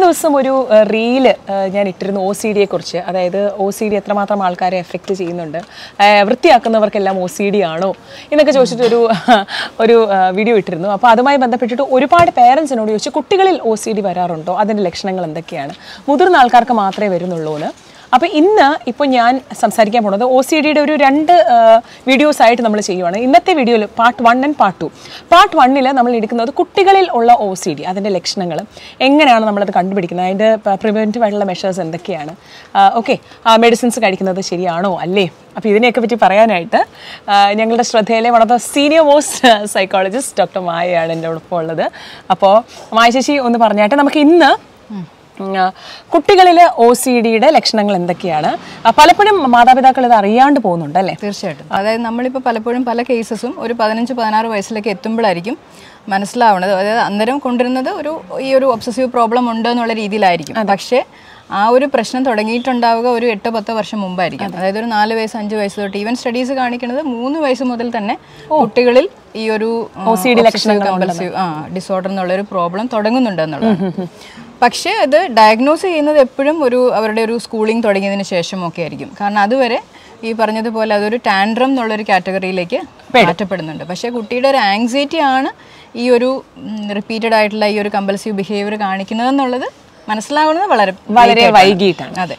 ദിവസം ഒരു റീല് ഞാൻ ഇട്ടിരുന്നു ഒ സി ഡിയെ കുറിച്ച് അതായത് ഒ സി ഡി എത്രമാത്രം ആൾക്കാരെ എഫക്റ്റ് ചെയ്യുന്നുണ്ട് ആ, വൃത്തിയാക്കുന്നവർക്കെല്ലാം ഒ സി ഡി ആണോ എന്നൊക്കെ ചോദിച്ചിട്ട് ഒരു ഒരു വീഡിയോ ഇട്ടിരുന്നു അപ്പോൾ അതുമായി ബന്ധപ്പെട്ടിട്ട് ഒരുപാട് പേരൻസിനോട് ചോദിച്ചു കുട്ടികളിൽ ഒ സി ഡി വരാറുണ്ടോ അതിൻ്റെ ലക്ഷണങ്ങൾ എന്തൊക്കെയാണ് മുതിർന്ന ആൾക്കാർക്ക് മാത്രമേ വരുന്നുള്ളൂ എന്ന് അപ്പോൾ ഇന്ന് ഇപ്പോൾ ഞാൻ സംസാരിക്കാൻ പോകുന്നത് ഒ സി ഡിയുടെ ഒരു രണ്ട് വീഡിയോസ് ആയിട്ട് നമ്മൾ ചെയ്യുവാണ് ഇന്നത്തെ വീഡിയോയിൽ part one and part two part വണ്ണിൽ നമ്മൾ എടുക്കുന്നത് കുട്ടികളിൽ ഉള്ള ഒ സി ഡി അതിൻ്റെ ലക്ഷണങ്ങൾ എങ്ങനെയാണ് നമ്മളത് കണ്ടുപിടിക്കുന്നത് അതിൻ്റെ പ്രിവെൻറ്റീവ് ആയിട്ടുള്ള മെഷേഴ്സ് എന്തൊക്കെയാണ് ഓക്കെ മെഡിസിൻസ് കഴിക്കുന്നത് ശരിയാണോ അല്ലേ അപ്പോൾ ഇതിനെയൊക്കെ പറ്റി പറയാനായിട്ട് ആ, ഞങ്ങളുടെ ശ്രദ്ധയിലെ one of the senior most psychologist doctor മായയാണ് എൻ്റെ ഒപ്പം ഉള്ളത് അപ്പോൾ മായ ചേച്ചി ഒന്ന് പറഞ്ഞായിട്ട് നമുക്ക് ഇന്ന് ഉം, ആ, കുട്ടികളിലെ ഒ സി ഡിയുടെ ലക്ഷണങ്ങൾ എന്തൊക്കെയാണ് ആ, പലപ്പോഴും മാതാപിതാക്കൾ ഇത് അറിയാണ്ട് പോകുന്നുണ്ട് അല്ലേ തീർച്ചയായിട്ടും അതായത് നമ്മളിപ്പോൾ പലപ്പോഴും പല കേസസും ഒരു പതിനഞ്ച് പതിനാറ് വയസ്സിലേക്ക് എത്തുമ്പോഴായിരിക്കും മനസ്സിലാവുന്നത് അതായത് അന്നേരം കൊണ്ടുവരുന്നത് ഒരു ഈ ഒരു ഒബ്സസീവ് പ്രോബ്ലം ഉണ്ട് എന്നുള്ള രീതിയിലായിരിക്കും പക്ഷേ ആ ഒരു പ്രശ്നം തുടങ്ങിയിട്ടുണ്ടാവുക ഒരു എട്ടോ പത്തോ വർഷം മുമ്പായിരിക്കും അതായത് ഒരു നാല് വയസ്സ് അഞ്ച് വയസ്സ് തൊട്ട് ഈവൻ സ്റ്റഡീസ് കാണിക്കുന്നത് മൂന്ന് വയസ്സ് മുതൽ തന്നെ കുട്ടികളിൽ ഈ ഒരു കമ്പൽസീവ് ആ ഡിസോർഡർ എന്നുള്ള ഒരു പ്രോബ്ലം തുടങ്ങുന്നുണ്ട് എന്നുള്ളത് പക്ഷേ അത് ഡയഗ്നോസ് ചെയ്യുന്നത് എപ്പോഴും ഒരു അവരുടെ ഒരു സ്കൂളിംഗ് തുടങ്ങിയതിന് ശേഷമൊക്കെ ആയിരിക്കും കാരണം അതുവരെ ഈ പറഞ്ഞതുപോലെ അതൊരു ടാൻഡ്രം എന്നുള്ളൊരു കാറ്റഗറിയിലേക്ക് മാറ്റപ്പെടുന്നുണ്ട് പക്ഷേ കുട്ടിയുടെ ഒരു ആങ്സൈറ്റി ആണ് ഈ ഒരു റിപ്പീറ്റഡ് ആയിട്ടുള്ള ഈ ഒരു കമ്പൽസീവ് ബിഹേവിയർ കാണിക്കുന്നത് എന്നുള്ളത് മനസ്സിലാവുന്നത് വളരെ വളരെ late ആയിട്ടാണ്. വൈകിട്ടാണ് അതെ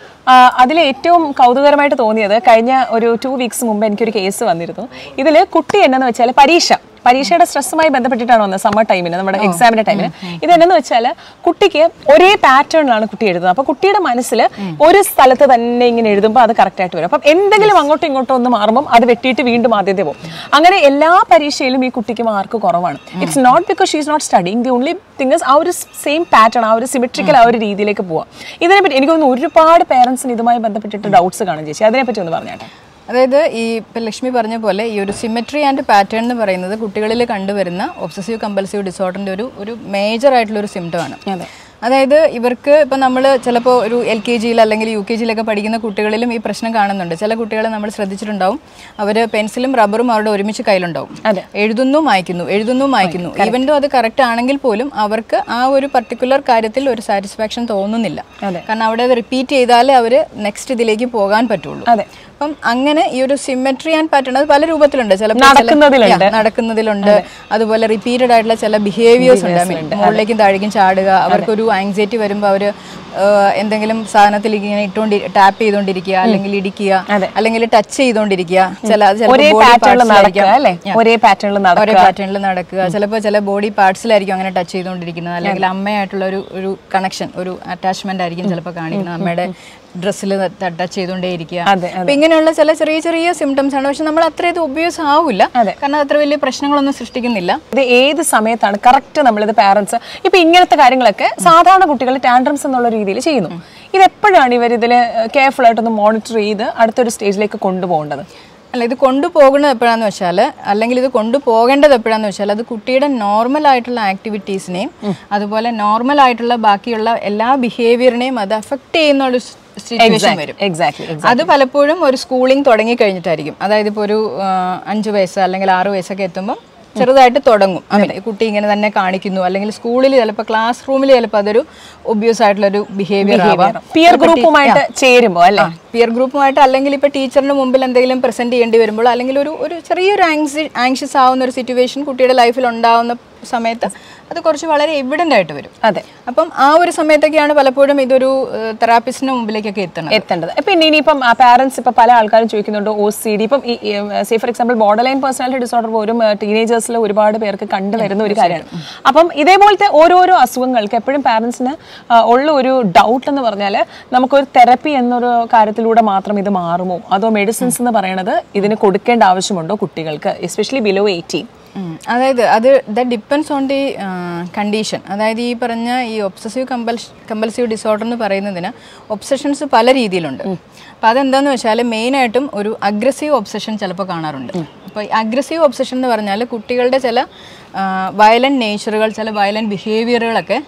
അതിൽ ഏറ്റവും കൗതുകരമായിട്ട് തോന്നിയത് കഴിഞ്ഞ ഒരു ടു വീക്സ് മുമ്പ് എനിക്കൊരു കേസ് വന്നിരുന്നു ഇതിൽ കുട്ടി എന്നു വെച്ചാൽ പരീക്ഷ പരീക്ഷയുടെ സ്ട്രെസ്സുമായി ബന്ധപ്പെട്ടിട്ടാണ് വന്നത് സമ്മർ ടൈമിന് നമ്മുടെ എക്സാമിന്റെ ടൈമിന് ഇതെന്നു വെച്ചാൽ കുട്ടിക്ക് ഒരേ പാറ്റേണിലാണ് കുട്ടി എഴുതുന്നത് അപ്പൊ കുട്ടിയുടെ മനസ്സിൽ ഒരു സ്ഥലത്ത് തന്നെ ഇങ്ങനെ എഴുതുമ്പോൾ അത് കറക്റ്റ് ആയിട്ട് വരും അപ്പം എന്തെങ്കിലും അങ്ങോട്ടും ഇങ്ങോട്ടും ഒന്ന് മാറുമ്പോൾ അത് വെട്ടിയിട്ട് വീണ്ടും ആദ്യത്തെ പോകും അങ്ങനെ എല്ലാ പരീക്ഷയിലും ഈ കുട്ടിക്ക് മാർക്ക് കുറവാണ് it's not because she is not studying the only things ആ ഒരു സെയിം പാറ്റേൺ ആ ഒരു സിമെട്രിക്കൽ ആ ഒരു രീതിയിലേക്ക് പോവാം ഇതിനെപ്പറ്റി എനിക്ക് തോന്നുന്നു ഒരുപാട് പേരൻസിന് ഇതുമായി ബന്ധപ്പെട്ടിട്ട് ഡൗട്ട്സ് കാണും ചേച്ചി അതിനെപ്പറ്റി ഒന്ന് പറഞ്ഞാട്ടെ അതായത് ഈ ഇപ്പം ലക്ഷ്മി പറഞ്ഞ പോലെ ഈ ഒരു സിമെട്രി ആൻഡ് പാറ്റേൺ എന്ന് പറയുന്നത് കുട്ടികളിൽ കണ്ടുവരുന്ന ഒബ്സസീവ് കമ്പൽസീവ് ഡിസോർഡറിന്റെ ഒരു ഒരു മേജർ ആയിട്ടുള്ള ഒരു സിംറ്റമാണ് അതെ അതായത് ഇവർക്ക് ഇപ്പം നമ്മൾ ചിലപ്പോൾ ഒരു എൽ കെ ജിയിൽ അല്ലെങ്കിൽ യു കെ ജിയിലൊക്കെ പഠിക്കുന്ന കുട്ടികളിലും ഈ പ്രശ്നം കാണുന്നുണ്ട് ചില കുട്ടികളെ നമ്മൾ ശ്രദ്ധിച്ചിട്ടുണ്ടാവും അവർ പെൻസിലും റബ്ബറും അവരുടെ ഒരുമിച്ച് കയ്യിലുണ്ടാവും അതെ. എഴുതുന്നു മായ്ക്കുന്നു എഴുതുന്നു മായ്ക്കുന്നു ഈവൻ ദോ അത് കറക്റ്റ് ആണെങ്കിൽ പോലും അവർക്ക് ആ ഒരു പർട്ടിക്കുലർ കാര്യത്തിൽ ഒരു സാറ്റിസ്ഫാക്ഷൻ തോന്നുന്നില്ല അതെ. കാരണം അവിടെ അത് റിപ്പീറ്റ് ചെയ്താലേ അവർ നെക്സ്റ്റ് ഇതിലേക്ക് പോകാൻ പറ്റുള്ളൂ അതെ അപ്പം അങ്ങനെ ഈ ഒരു സിമെട്രി ആൻഡ് പാറ്റേൺ അത് പല രൂപത്തിലുണ്ട് ചിലപ്പോൾ ചില- നടക്കുന്നതിലുണ്ട്. Yeah, നടക്കുന്നതിലുണ്ട് അതുപോലെ റിപ്പീറ്റഡ് ആയിട്ടുള്ള ചില ബിഹേവിയേഴ്സ് ഉണ്ട് I mean, മുകളിലേക്കും താഴേക്കും ചാടുക അവർക്കൊരു ആങ്സൈറ്റി വരുമ്പോൾ അവർ എന്തെങ്കിലും സാധനത്തിൽ ഇങ്ങനെ ഇട്ടുകൊണ്ട് ടാപ്പ് ചെയ്തുകൊണ്ടിരിക്കുക അല്ലെങ്കിൽ ഇടിക്കുക അല്ലെങ്കിൽ ടച്ച് ചെയ്തുകൊണ്ടിരിക്കുക ചില അത് ചിലപ്പോൾ ഒരേ body പാറ്റേണിൽ parts നടക്കുക ലായിരിക്കാം. അല്ലേ Yeah. ഒരേ പാറ്റേണിൽ ഒരേ നടക്കുക പാറ്റേണിൽ നടക്കുക ചിലപ്പോൾ ചില ബോഡി പാർട്സിലായിരിക്കും അങ്ങനെ ടച്ച് ചെയ്തുകൊണ്ടിരിക്കുന്നത് അല്ലെങ്കിൽ അമ്മയായിട്ടുള്ള ഒരു ഒരു കണക്ഷൻ ഒരു അറ്റാച്ച്മെന്റ് ആയിരിക്കും ചിലപ്പോൾ കാണിക്കുന്നത് അമ്മയുടെ ഡ്രസ്സിൽ ടച്ച് ചെയ്തുകൊണ്ടേയിരിക്കുക അതെ, അപ്പൊ ഇങ്ങനെയുള്ള ചില ചെറിയ ചെറിയ സിംറ്റംസ് ആണ് പക്ഷെ നമ്മൾ അത്ര ഇത് ഒബ്വിയസ് ആവില്ല കാരണം അത്ര വലിയ പ്രശ്നങ്ങളൊന്നും സൃഷ്ടിക്കുന്നില്ല ഇത് ഏത് സമയത്താണ് കറക്റ്റ് നമ്മളിത് പാരന്റ്സ് ഇപ്പൊ ഇങ്ങനത്തെ കാര്യങ്ങളൊക്കെ സാധാരണ കുട്ടികൾ ടാൻഡ്രംസ് എന്നുള്ള രീതിയിൽ ചെയ്യുന്നു ഇത് എപ്പോഴാണ് ഇവർ ഇതിൽ കെയർഫുൾ ആയിട്ടൊന്ന് മോണിറ്റർ ചെയ്ത് അടുത്തൊരു സ്റ്റേജിലേക്ക് കൊണ്ടുപോകേണ്ടത് അല്ല ഇത് കൊണ്ടുപോകുന്നത് എപ്പോഴാന്ന് വെച്ചാൽ അല്ലെങ്കിൽ ഇത് കൊണ്ടുപോകേണ്ടത് എപ്പോഴാന്ന് വെച്ചാൽ അത് കുട്ടിയുടെ നോർമൽ ആയിട്ടുള്ള ആക്ടിവിറ്റീസിനെയും അതുപോലെ നോർമൽ ആയിട്ടുള്ള ബാക്കിയുള്ള എല്ലാ ബിഹേവിയറിനെയും അത് അഫക്റ്റ് ചെയ്യുന്ന ഒരു സിറ്റുവേഷൻ വരും എക്സാക്ട്ലി അത് പലപ്പോഴും ഒരു സ്കൂളിംഗ് തുടങ്ങി കഴിഞ്ഞിട്ടായിരിക്കും അതായത് ഇപ്പോൾ ഒരു ആ, അഞ്ച് വയസ്സ് അല്ലെങ്കിൽ ആറ് വയസ്സൊക്കെ എത്തുമ്പോൾ ചെറുതായിട്ട് തുടങ്ങും I mean, ഈ കുട്ടി ഇങ്ങനെ തന്നെ കാണിക്കുന്നു അല്ലെങ്കിൽ സ്കൂളിൽ ചിലപ്പോൾ ക്ലാസ് റൂമിൽ ചിലപ്പോൾ അതൊരു ഒബ്വിയസ് ആയിട്ടുള്ള ഒരു ബിഹേവിയർ ആവാം പിയർ ഗ്രൂപ്പുമായിട്ട് ചേരുമ്പോൾ അല്ലേ പിയർ ഗ്രൂപ്പുമായിട്ട് അല്ലെങ്കിൽ ഇപ്പോൾ ടീച്ചറിന് മുമ്പിൽ എന്തെങ്കിലും പ്രസന്റ് ചെയ്യേണ്ടി വരുമ്പോൾ അല്ലെങ്കിൽ ഒരു ഒരു ചെറിയൊരു ആങ്സി ആങ്ഷ്യസ് ആവുന്ന ഒരു സിറ്റുവേഷൻ കുട്ടിയുടെ ലൈഫിൽ ഉണ്ടാവുന്ന സമയത്ത് അത് കുറച്ച് വളരെ എവിഡൻ്റ് ആയിട്ട് വരും അതെ അപ്പം ആ ഒരു സമയത്തൊക്കെയാണ് പലപ്പോഴും ഇതൊരു തെറാപ്പിസ്റ്റിന് മുമ്പിലേക്കൊക്കെ എത്തുന്നത് എത്തേണ്ടത് പിന്നെ ഇനിയിപ്പം പാരന്റ്സ് ഇപ്പം പല ആൾക്കാരും ചോദിക്കുന്നുണ്ട് ഒ സി ഡി ഇപ്പം say for example borderline personality disorder പോലും ടീനേജേഴ്സിൽ ഒരുപാട് പേർക്ക് കണ്ടുവരുന്ന ഒരു കാര്യമാണ് അപ്പം ഇതേപോലത്തെ ഓരോരോ അസുഖങ്ങൾക്ക് എപ്പോഴും പാരന്റ്സിന് ഉള്ള ഒരു ഡൗട്ട് എന്ന് പറഞ്ഞാൽ നമുക്കൊരു തെറപ്പി എന്നൊരു കാര്യത്തിലൂടെ മാത്രം ഇത് മാറുമോ അതോ മെഡിസിൻസ് എന്ന് പറയണത് ഇതിന് കൊടുക്കേണ്ട ആവശ്യമുണ്ടോ കുട്ടികൾക്ക് എസ്പെഷ്യലി ബിലോ എയ്റ്റീൻ ഉം. അതായത് അത് the depends on the condition അതായത് ഈ പറഞ്ഞ ഈ ഒബ്സസീവ് കമ്പൽ കമ്പൽസീവ് ഡിസോർഡർ എന്ന് പറയുന്നതിന് ഒബ്സഷൻസ് പല രീതിയിലുണ്ട് അപ്പോൾ അതെന്താന്ന് വെച്ചാൽ മെയിനായിട്ടും ഒരു അഗ്രസീവ് ഒബ്സഷൻ ചിലപ്പോൾ കാണാറുണ്ട് അപ്പോൾ അഗ്രസീവ് ഒബ്സഷൻ എന്ന് പറഞ്ഞാൽ കുട്ടികളുടെ ചില വയലന്റ് നേച്ചറുകൾ ചില വയലന്റ് ബിഹേവിയറുകളൊക്കെ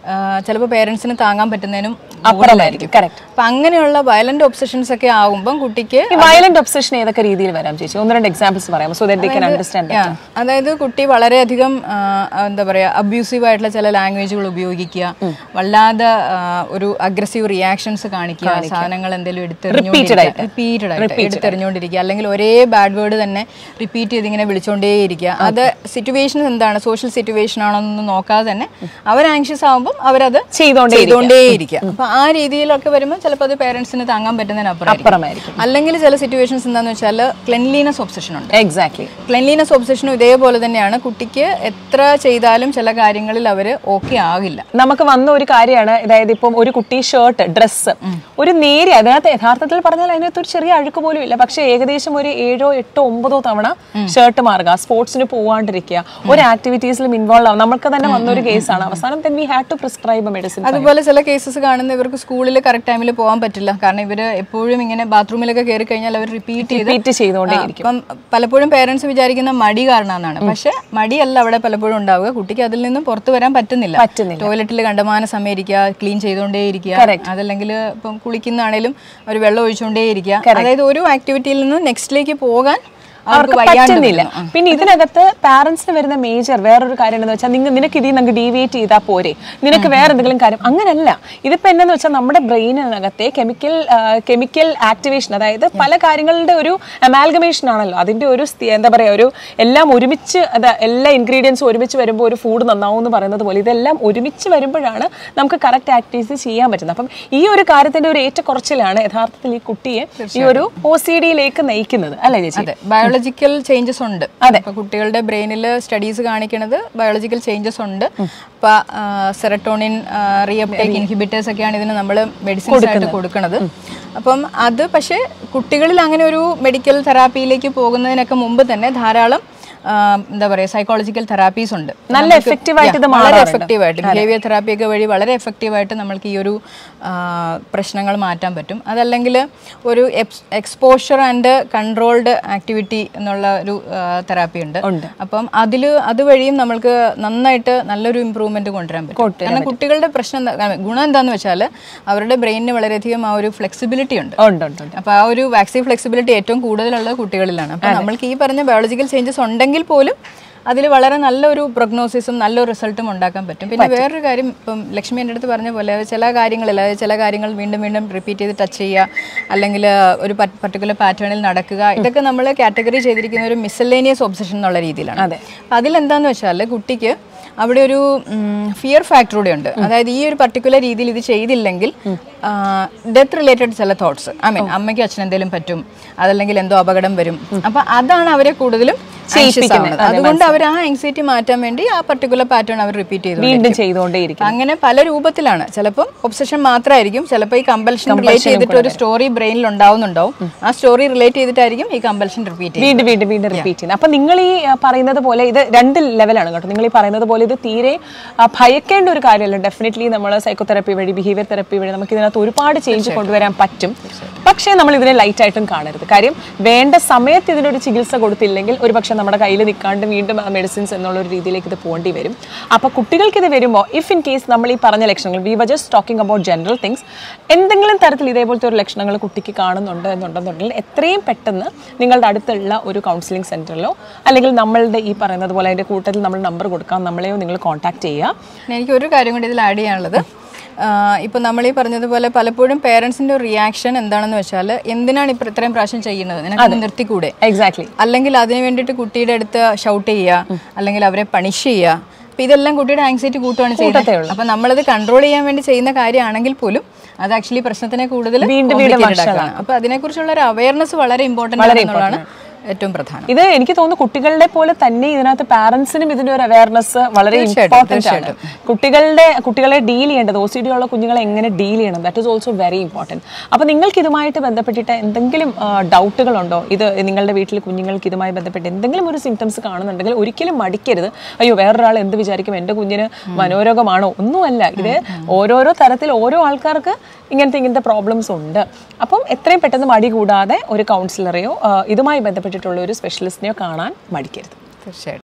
ചിലപ്പോൾ പേരൻസിന് താങ്ങാൻ പറ്റുന്നതിനും അപ്പുറമായിരിക്കും കറക്റ്റ് അപ്പം അങ്ങനെയുള്ള വയലന്റ് ഒബ്സഷൻസ് ഒക്കെ ആകുമ്പം കുട്ടിക്ക് ഈ വയലന്റ് ഒബ്സഷൻ ഏതൊക്കെ രീതിയിൽ വരാം ചേച്ചി ഒന്ന് രണ്ട് എക്സാമ്പിൾസ് പറയാം so that they can understand Yeah. അതായത് കുട്ടി വളരെയധികം ആ, എന്താ പറയുക അബ്യൂസീവ് ആയിട്ടുള്ള ചില ലാംഗ്വേജുകൾ ഉപയോഗിക്കുക വല്ലാതെ ആ, ഒരു അഗ്രസീവ് റിയാക്ഷൻസ് കാണിക്കുക സാധനങ്ങൾ എന്തെങ്കിലും എടുത്തെറിഞ്ഞുകൊണ്ടിരിക്കുക റിപ്പീറ്റഡ് ആയിട്ട് എടുത്തെറിഞ്ഞുകൊണ്ടിരിക്കുക അല്ലെങ്കിൽ ഒരേ ബാഡ് വേർഡ് തന്നെ റിപ്പീറ്റ് ചെയ്ത് ഇങ്ങനെ വിളിച്ചുകൊണ്ടേയിരിക്കുക അത് സിറ്റുവേഷൻ എന്താണ് സോഷ്യൽ സിറ്റുവേഷൻ ആണെന്നൊന്നും നോക്കാതെ തന്നെ അവർ ആങ്ഷ്യസ് ആകുമ്പോൾ അവരത് ചെയ്തോണ്ടേ ചെയ്തുകൊണ്ടേയിരിക്കുക അപ്പൊ ആ രീതിയിലൊക്കെ വരുമ്പോൾ ചിലപ്പോൾ അത് പേരൻസിന് താങ്ങാൻ പറ്റുന്നതിനപ്പുറം അപ്പുറമായിരിക്കും അല്ലെങ്കിൽ ചില സിറ്റുവേഷൻസ് എന്താണെന്ന് വെച്ചാൽ ക്ലെൻലിനെസ് ഒബ്സഷൻ ഉണ്ട് എക്സാക്ട്ലി ക്ലെൻലിനെസ് ഒബ്സഷനും ഇതേപോലെ തന്നെയാണ് കുട്ടിക്ക് എത്ര ചെയ്താലും ചില കാര്യങ്ങളിൽ അവർ ഓക്കെ ആകില്ല നമുക്ക് വന്ന ഒരു കാര്യമാണ് അതായത് ഇപ്പം ഒരു കുട്ടി ഷർട്ട് ഡ്രസ്സ് ഒരു നേരിയ അതിനകത്ത് യഥാർത്ഥത്തിൽ പറഞ്ഞാൽ അതിനകത്ത് ഒരു ചെറിയ അഴുക്ക് പോലും ഇല്ല പക്ഷെ ഏകദേശം ഒരു ഏഴോ എട്ടോ ഒമ്പതോ തവണ ഷർട്ട് മാറുക സ്പോർട്സിന് പോവാണ്ടിരിക്കുക ഒരു ആക്ടിവിറ്റീസിലും ഇൻവോൾവ് ആവും നമുക്ക് തന്നെ വന്ന ഒരു കേസാണ് അവസാനം then we had to prescribe a medicine അതുപോലെ ചില കേസസ് കാണുന്ന ഇവർക്ക് സ്കൂളിൽ കറക്റ്റ് ടൈമിൽ പോകാൻ പറ്റില്ല കാരണം ഇവർ എപ്പോഴും ഇങ്ങനെ ബാത്റൂമിലൊക്കെ കയറി കഴിഞ്ഞാൽ അവർ റിപ്പീറ്റ് ചെയ്ത് റിപ്പീറ്റ് ചെയ്തുകൊണ്ടേയിരിക്കും അപ്പം പലപ്പോഴും പേരൻസ് വിചാരിക്കുന്ന മടി കാരണമാണ് പക്ഷെ മടിയല്ല അവിടെ പലപ്പോഴും ഉണ്ടാവുക കുട്ടിക്ക് അതിൽ നിന്നും പുറത്തു വരാൻ പറ്റുന്നില്ല പറ്റുന്നില്ല. ടോയ്ലറ്റിൽ കണ്ടമാന സമയം ഇരിക്കുക ക്ലീൻ ചെയ്തുകൊണ്ടേ ഇരിക്കുക അതല്ലെങ്കിൽ ഇപ്പം കുളിക്കുന്നതാണേലും ഒരു വെള്ളം ഒഴിച്ചുകൊണ്ടേ ഇരിക്കുക അതായത് ഒരു ആക്ടിവിറ്റിയിൽ നിന്ന് നെക്സ്റ്റിലേക്ക് പോകാൻ അവർക്ക് വയ്യാണ്ട് പറ്റുന്നില്ല വരുന്നു. പിന്നെ ഇതിനകത്ത് പാരന്റ്സിന് വരുന്ന മേജർ വേറൊരു കാര്യം എന്ന് വെച്ചാൽ നിങ്ങൾ നിനക്ക് ഇതിൽ നിന്ന് ഡീവിയേറ്റ് ചെയ്താൽ പോരെ നിനക്ക് വേറെ എന്തെങ്കിലും കാര്യം അങ്ങനല്ല ഇതിപ്പോ എന്താന്ന് വെച്ചാൽ നമ്മുടെ ബ്രെയിനിനകത്തെ കെമിക്കൽ കെമിക്കൽ ആക്ടിവേഷൻ അതായത് പല കാര്യങ്ങളുടെ ഒരു അമാൽഗമേഷൻ ആണല്ലോ അതിന്റെ ഒരു സ്ഥി- എന്താ പറയാ ഒരു എല്ലാം ഒരുമിച്ച് അത് എല്ലാ ഇൻഗ്രീഡിയൻസും ഒരുമിച്ച് വരുമ്പോൾ ഒരു ഫുഡ് നന്നാവും എന്ന് പറയുന്നത് പോലെ ഇതെല്ലാം ഒരുമിച്ച് വരുമ്പോഴാണ് നമുക്ക് കറക്റ്റ് ആക്ടിവിറ്റീസ് ചെയ്യാൻ പറ്റുന്നത് അപ്പം ഈ ഒരു കാര്യത്തിന്റെ ഒരു ഏറ്റക്കുറച്ചിലാണ് യഥാർത്ഥത്തിൽ ഈ കുട്ടിയെ ഈ ഒരു ഒ സി ഡിയിലേക്ക് നയിക്കുന്നത് അല്ലേ ചേച്ചി അതെ ബയോളജിക്കൽ ചേഞ്ചസ് ഉണ്ട് അപ്പൊ കുട്ടികളുടെ ബ്രെയിനിൽ സ്റ്റഡീസ് കാണിക്കുന്നത് ബയോളജിക്കൽ ചേഞ്ചസ് ഉണ്ട് ഇപ്പൊ സെറട്ടോണിൻ റീഅപ്ടേക്ക് ഇൻഹിബിറ്റേഴ്സ് ഒക്കെയാണ് ഇതിന് നമ്മൾ മെഡിസിൻസ് ആയിട്ട് കൊടുക്കുന്നത് അപ്പം അത് പക്ഷേ കുട്ടികളിൽ അങ്ങനെ ഒരു മെഡിക്കൽ തെറാപ്പിയിലേക്ക് പോകുന്നതിനൊക്കെ മുമ്പ് തന്നെ ധാരാളം ആ, എന്താ പറയുക സൈക്കോളജിക്കൽ തെറാപ്പീസ് ഉണ്ട് നല്ല നമുക്ക് effective ആയിട്ട് ഇത് yeah, വളരെ മാറാറുണ്ട്. എഫക്റ്റീവ് ആയിട്ട് ബിഹേവിയർ തെറാപ്പി ഒക്കെ വഴി വളരെ എഫക്റ്റീവ് ആയിട്ട് നമ്മൾക്ക് ഈ ഒരു ആ, പ്രശ്നങ്ങൾ മാറ്റാൻ പറ്റും അതല്ലെങ്കിൽ ഒരു എക്സ്പോഷർ ആൻഡ് കൺട്രോൾഡ് ആക്ടിവിറ്റി എന്നുള്ള ഒരു തെറാപ്പി ഉണ്ട് ഉണ്ട്. അപ്പം അതിൽ അതുവഴിയും നമ്മൾക്ക് നന്നായിട്ട് നല്ലൊരു ഇമ്പ്രൂവ്മെന്റ് കൊണ്ടുവരാൻ പറ്റും കാരണം കുട്ടികളുടെ പ്രശ്നം എന്താ- കാരണം ഗുണം എന്താന്ന് വെച്ചാൽ അവരുടെ ബ്രെയിനിന് വളരെയധികം ആ ഒരു ഫ്ലെക്സിബിലിറ്റി ഉണ്ട് ഉണ്ട് ഉണ്ട് ഉണ്ട് അപ്പോൾ ആ ഒരു വാക്സിൻ ഫ്ലെക്സിബിലിറ്റി ഏറ്റവും കൂടുതലുള്ളത് കുട്ടികളിലാണ് അപ്പോൾ നമ്മൾക്ക് ഈ പറഞ്ഞ ബയോളജിക്കൽ ചേഞ്ചസ് ഉണ്ടെങ്കിൽ പോലും അതിൽ വളരെ നല്ലൊരു പ്രൊഗ്നോസിസും നല്ലൊരു റിസൾട്ടും ഉണ്ടാക്കാൻ പറ്റും പിന്നെ വേറൊരു കാര്യം ഇപ്പം ലക്ഷ്മി എൻ്റെ അടുത്ത് പറഞ്ഞ പോലെ ചില കാര്യങ്ങളിൽ അതായത് ചില കാര്യങ്ങൾ വീണ്ടും വീണ്ടും റിപ്പീറ്റ് ചെയ്ത് ടച്ച് ചെയ്യുക അല്ലെങ്കിൽ ഒരു പർട്ടിക്കുലർ പാറ്റേണിൽ നടക്കുക ഇതൊക്കെ നമ്മൾ കാറ്റഗറി ചെയ്തിരിക്കുന്ന ഒരു മിസലേനിയസ് ഒബ്സഷൻ എന്നുള്ള രീതിയിലാണ് അതെ. അപ്പം അതിലെന്താന്ന് വെച്ചാൽ കുട്ടിക്ക് അവിടെ ഒരു ഫിയർ ഫാക്ടർ കൂടെ ഉണ്ട് അതായത് ഈ ഒരു പർട്ടിക്കുലർ രീതിയിൽ ഇത് ചെയ്തില്ലെങ്കിൽ ഡെത്ത് റിലേറ്റഡ് ചില തോട്ട്സ് ഐ മീൻ അമ്മയ്ക്ക് അച്ഛൻ എന്തെങ്കിലും പറ്റും അതല്ലെങ്കിൽ എന്തോ അപകടം വരും അപ്പൊ അതാണ് അവരെ കൂടുതലും anxious ആവുന്നത്. അതുകൊണ്ട് അവർ ആ ആങ്സൈറ്റി മാറ്റാൻ വേണ്ടി ആ പർട്ടിക്കുലർ പാറ്റേൺ അവർ റിപ്പീറ്റ് ചെയ്തു വീണ്ടും ചെയ്തുകൊണ്ടേയിരിക്കും അങ്ങനെ പല രൂപത്തിലാണ് ചിലപ്പോൾ ഒബ്സഷൻ മാത്രമായിരിക്കും ചിലപ്പോൾ ഈ കമ്പൽഷൻ റിലേറ്റ് ചെയ്തിട്ട് ഒരു സ്റ്റോറി ബ്രെയിനിൽ ഉണ്ടാവുന്നുണ്ടാവും ആ സ്റ്റോറി റിലേറ്റ് ചെയ്തിട്ടായിരിക്കും ഈ കമ്പൽഷൻ റിപ്പീറ്റ് ചെയ്യുന്നത് വീണ്ടും വീണ്ടും വീണ്ടും റിപ്പീറ്റ് ചെയ്യുന്നത് അപ്പൊ നിങ്ങൾ ഈ ആ, പറയുന്നത് പോലെ ഇത് രണ്ട് ലെവലാണ് കേട്ടോ നിങ്ങൾ ഈ പറയുന്നത് പോലെ ഇത് തീരെ ആ, ഭയക്കേണ്ട ഒരു കാര്യമല്ല ഡെഫിനറ്റ്ലി നമ്മൾ സൈക്കോതെറപ്പി വഴി ബിഹേവിയർ തെറപ്പി വഴി നമുക്ക് ഇതിനകത്ത് ഒരുപാട് ചേഞ്ച് കൊണ്ടുവരാൻ പറ്റും പക്ഷേ നമ്മൾ ഇതിനെ ലൈറ്റ് ആയിട്ടും കാണരുത് കാര്യം വേണ്ട സമയത്ത് ഇതിനൊരു ചികിത്സ കൊടുത്തില്ലെങ്കിൽ ഒരുപക്ഷെ നമ്മുടെ കയ്യിൽ നിൽക്കാണ്ട് വീണ്ടും മെഡിസിൻസ് എന്നുള്ള ഒരു രീതിയിലേക്ക് ഇത് പോകേണ്ടി വരും അപ്പോൾ കുട്ടികൾക്ക് ഇത് വരുമ്പോൾ ഇഫ് ഇൻ കേസ് നമ്മൾ ഈ പറഞ്ഞ ലക്ഷണങ്ങൾ we were just talking about general things എന്തെങ്കിലും തരത്തിൽ ഇതേപോലത്തെ ഒരു ലക്ഷണങ്ങൾ കുട്ടിക്ക് കാണുന്നുണ്ട് എന്നുണ്ടെന്നുണ്ടെങ്കിൽ എത്രയും പെട്ടെന്ന് നിങ്ങളുടെ അടുത്തുള്ള ഒരു കൗൺസിലിംഗ് സെൻറ്ററിലോ അല്ലെങ്കിൽ നമ്മളുടെ ഈ പറയുന്നത് പോലെ അതിൻ്റെ കൂട്ടത്തിൽ നമ്മൾ നമ്പർ കൊടുക്കാം നമ്മളെയോ നിങ്ങൾ കോൺടാക്ട് ചെയ്യുക പിന്നെ എനിക്ക് ഒരു കാര്യം കൂടി ഇതിൽ ആഡ് ചെയ്യാനുള്ളത് ഇപ്പം നമ്മൾ ഈ പറഞ്ഞതുപോലെ പലപ്പോഴും പേരൻസിന്റെ റിയാക്ഷൻ എന്താണെന്ന് വെച്ചാൽ എന്തിനാണ് ഇപ്പം ഇത്രയും പ്രാവശ്യം ചെയ്യുന്നത് നിനക്ക് നിർത്തിക്കൂടെ എക്സാക്ട്ലി അല്ലെങ്കിൽ അതിന് വേണ്ടിയിട്ട് കുട്ടിയുടെ അടുത്ത് ഷൗട്ട് ചെയ്യുക അല്ലെങ്കിൽ അവരെ പണിഷ് ചെയ്യുക അപ്പൊ ഇതെല്ലാം കുട്ടിയുടെ ആങ്സൈറ്റി കൂട്ടുകയാണ് ചെയ്യുന്നത് അപ്പൊ നമ്മളത് കൺട്രോൾ ചെയ്യാൻ വേണ്ടി ചെയ്യുന്ന കാര്യമാണെങ്കിൽ പോലും അത് ആക്ച്വലി പ്രശ്നത്തിനെ കൂടുതൽ വീണ്ടും complicated ആക്കുകയാണ്. അപ്പൊ അതിനെക്കുറിച്ചുള്ള ഒരു അവയർനെസ് വളരെ ഇമ്പോർട്ടന്റ് എന്നുള്ളതാണ് ഏറ്റവും പ്രധാനം ഇത് എനിക്ക് തോന്നുന്നു കുട്ടികളുടെ പോലെ തന്നെ ഇതിനകത്ത് പാരന്റ്സിനും ഇതിന്റെ ഒരു അവയർനെസ് വളരെ ഇമ്പോർട്ടന്റ് ആണ് കുട്ടികളുടെ കുട്ടികളെ ഡീൽ ചെയ്യേണ്ടത് ഒ സി ഡി ഉള്ള കുഞ്ഞുങ്ങളെ എങ്ങനെ ഡീൽ ചെയ്യണം that is also very important അപ്പൊ നിങ്ങൾക്ക് ഇതുമായിട്ട് ബന്ധപ്പെട്ടിട്ട് എന്തെങ്കിലും ഡൗട്ടുകൾ ഉണ്ടോ ഇത് നിങ്ങളുടെ വീട്ടിൽ കുഞ്ഞുങ്ങൾക്ക് ഇതുമായി ബന്ധപ്പെട്ട് എന്തെങ്കിലും ഒരു സിംറ്റംസ് കാണുന്നുണ്ടെങ്കിൽ ഒരിക്കലും മടിക്കരുത് അയ്യോ വേറൊരാൾ എന്ത് വിചാരിക്കും എൻ്റെ കുഞ്ഞിന് മനോരോഗമാണോ ഒന്നുമല്ല ഇത് ഓരോരോ തരത്തിൽ ഓരോ ആൾക്കാർക്ക് ഇങ്ങനത്തെ ഇങ്ങനത്തെ പ്രോബ്ലംസ് ഉണ്ട് അപ്പം എത്രയും പെട്ടെന്ന് മടി കൂടാതെ ഒരു കൗൺസിലറെയോ ഇതുമായി ബന്ധപ്പെട്ടിട്ടുള്ള ഒരു സ്പെഷ്യലിസ്റ്റിനെയോ കാണാൻ മടിക്കരുത് തീർച്ചയായിട്ടും